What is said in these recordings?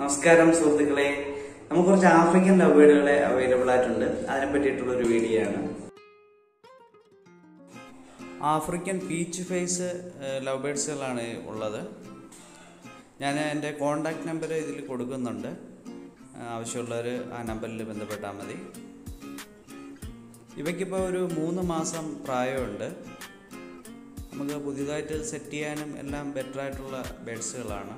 നമസ്കാരം സുഹൃത്തുക്കളെ നമുക്ക് കുറച്ച് ആഫ്രിക്കൻ ലവ് ബേഡുകളെ അവൈലബിൾ ആയിട്ടുണ്ട് അതിനെ പറ്റിയിട്ടുള്ള ഒരു വീഡിയോ ആണ് ആഫ്രിക്കൻ പീച്ച് ഫേസ് ലവ് ബേഡ്സുകളാണ് ഉള്ളത് ഞാൻ എൻ്റെ കോണ്ടാക്ട് നമ്പർ ഇതിൽ കൊടുക്കുന്നുണ്ട് ആവശ്യമുള്ളവർ ആ നമ്പറിൽ ബന്ധപ്പെട്ടാൽ മതി ഇവയ്ക്കിപ്പോൾ ഒരു മൂന്ന് മാസം പ്രായമുണ്ട് നമുക്ക് പുതിയതായിട്ട് സെറ്റ് ചെയ്യാനും എല്ലാം ബെറ്റർ ആയിട്ടുള്ള ബേഡ്സുകളാണ്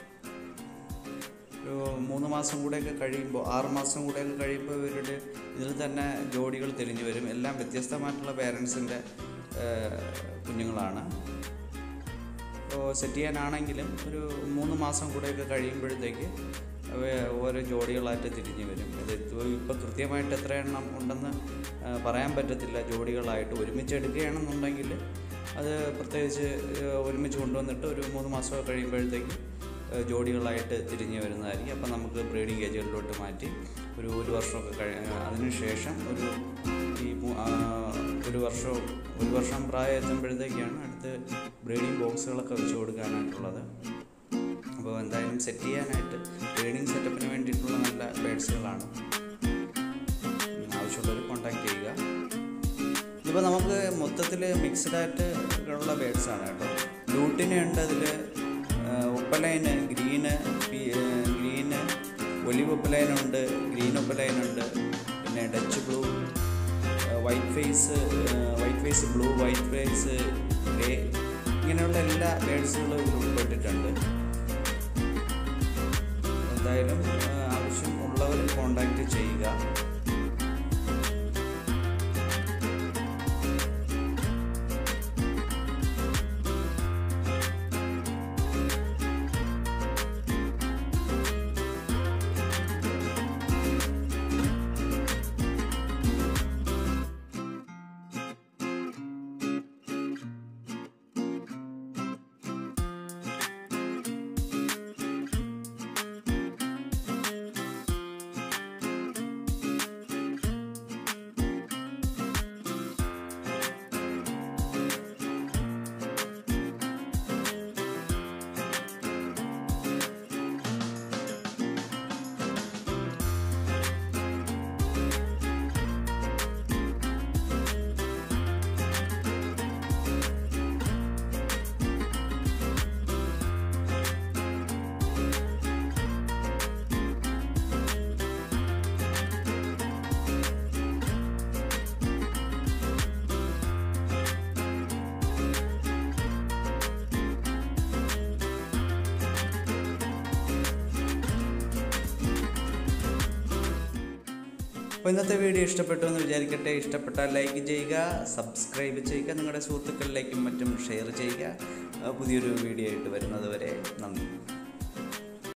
ഒരു മൂന്ന് മാസം കൂടെയൊക്കെ കഴിയുമ്പോൾ ആറ് മാസം കൂടെയൊക്കെ കഴിയുമ്പോൾ ഇവരുടെ ഇതിൽ തന്നെ ജോഡികൾ തെളിഞ്ഞു വരും എല്ലാം വ്യത്യസ്തമായിട്ടുള്ള പേരൻസിൻ്റെ കുഞ്ഞുങ്ങളാണ് അപ്പോൾ സെറ്റ് ചെയ്യാനാണെങ്കിലും ഒരു മൂന്ന് മാസം കൂടെയൊക്കെ കഴിയുമ്പോഴത്തേക്ക് അവ ഓരോ ജോഡികളായിട്ട് തിരിഞ്ഞു വരും ഇത് ഇപ്പോൾ കൃത്യമായിട്ട് എത്ര എണ്ണം ഉണ്ടെന്ന് ആ, പറയാൻ പറ്റത്തില്ല ജോഡികളായിട്ട് ഒരുമിച്ച് എടുക്കുകയാണെന്നുണ്ടെങ്കിൽ അത് പ്രത്യേകിച്ച് ആ, ഒരുമിച്ച് കൊണ്ടുവന്നിട്ട് ഒരു മൂന്ന് മാസമൊക്കെ കഴിയുമ്പോഴത്തേക്ക് ആ, ജോഡികളായിട്ട് തിരിഞ്ഞു വരുന്നതായിരിക്കും അപ്പം നമുക്ക് ബ്രീഡിംഗ് കേജുകളിലോട്ട് മാറ്റി ഒരു ഒരു വർഷമൊക്കെ കഴി അതിനുശേഷം ഒരു ഈ മൂ- ആ, ഒരു വർഷവും ഒരു വർഷം പ്രായം എത്തുമ്പോഴത്തേക്കാണ് അടുത്ത് ബ്രീഡിംഗ് ബോക്സുകളൊക്കെ വെച്ച് കൊടുക്കാനായിട്ടുള്ളത് അപ്പോൾ എന്തായാലും സെറ്റ് ചെയ്യാനായിട്ട് ട്രെയിനിങ് സെറ്റപ്പിന് വേണ്ടിയിട്ടുള്ള നല്ല ബേഡ്സുകളാണ് ആവശ്യമുള്ളവർ കോൺടാക്ട് ചെയ്യുക ഇതിപ്പോൾ നമുക്ക് മൊത്തത്തിൽ മിക്സ്ഡ് ആയിട്ട് ഉള്ള ബേഡ്സാണ് കേട്ടോ ലൂട്ടിനുണ്ട് അതിൽ ഉപ്പലൈന് ഗ്രീന് ഗ്രീന് ഒലിവ് ഉപ്പലൈനുണ്ട് ഗ്രീൻ ഉപ്പലൈനുണ്ട് പിന്നെ Dutch blue white face white face blue white face grey ഇങ്ങനെയുള്ള എല്ലാ ബേഡ്സുകളും ഇതിൽ ഉൾപ്പെട്ടിട്ടുണ്ട് എന്തായാലും ആ, ആവശ്യമുള്ളവർ കോണ്ടാക്ട് ചെയ്യുക അപ്പോൾ ഇന്നത്തെ വീഡിയോ ഇഷ്ടപ്പെട്ടു എന്ന് വിചാരിക്കട്ടെ ഇഷ്ടപ്പെട്ടാൽ ലൈക്ക് ചെയ്യുക സബ്സ്ക്രൈബ് ചെയ്യുക നിങ്ങളുടെ സുഹൃത്തുക്കളിലേക്കും മറ്റും ഷെയർ ചെയ്യുക ആ, പുതിയൊരു വീഡിയോ ആയിട്ട് വരുന്നത് വരെ നന്ദി